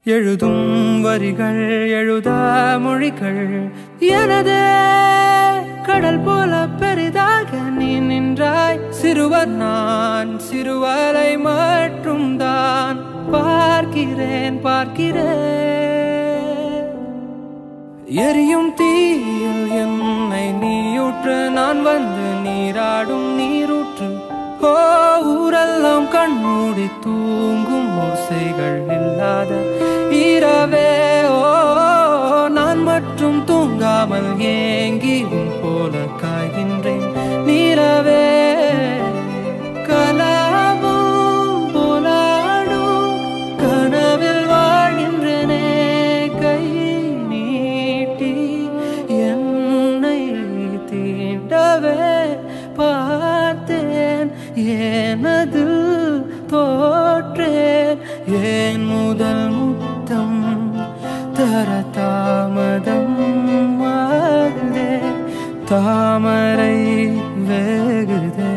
எழுதும் வரிகள் எழுதா மொழிகள் எனதே கடல் போல பெரிதாக நீ நின்றாய் சிறுவர் நான் சிறுவரை மட்டும் தான் பார்க்கிறேன் பார்க்கிறேன் எரியும் தீயில் என்னை நீயூற்று நான் வந்து நீராடும் நீரூற்று ஓ ஊரெல்லாம் கண்மூடி தூங்கும் ஓசைகள் இல்லாத இரவே ஓ நான் மட்டும் தூங்காமல் ஏங்கி உன் போல காய்கின்றேன் நீரவே கலாபம் போலாடும் கனவில் வாழ்கின்றனே கை நீட்டி என்னை தீண்டவே பார்த்தேன் எனது தோற்றேன் ஏன் முதல் முத்தம் தர தாமதம் ஆகுதே தாமரை வேகுதே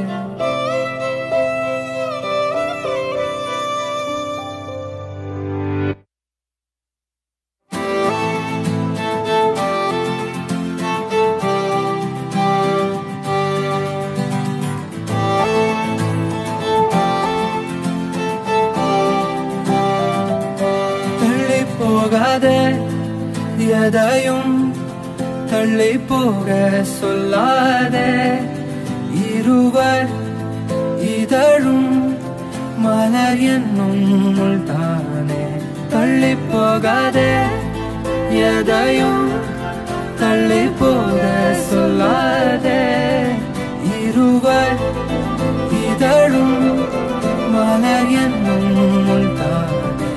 தள்ளி போகாதே எதையும் தள்ளி போக சொல்லாதே இருவர் இதழும் மலர் என்னும் தானே தள்ளி போகாதே எதையும் தள்ளி போக சொல்லாதே இருவர் இதழும் மலர் என்னும் தானே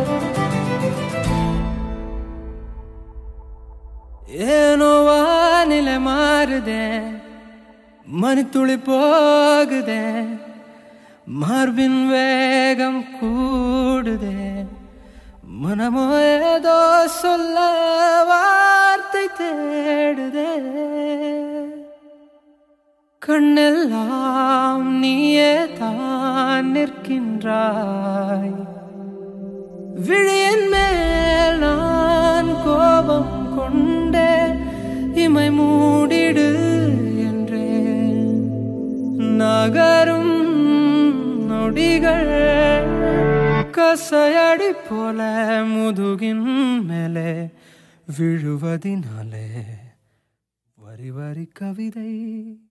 ಏನೋ ವಾನಿಲೆ ಮಾರಿದೆ மணித்துளி போகுதே மார்பின் வேகம் கூடுதே மனமோ ஏதோ சொல்ல வார்த்தை தேடுதே கண்ணெல்லாம் நீயே தான் நிற்கின்றாய் விழியின் மேல் நான் கோபம் கொண்டே இமை மூடிடு என்றேன் நகரும் நொடிகள் கசையடி போல முதுகின் மேலே விழுவதினாலே வரி வரி கவிதை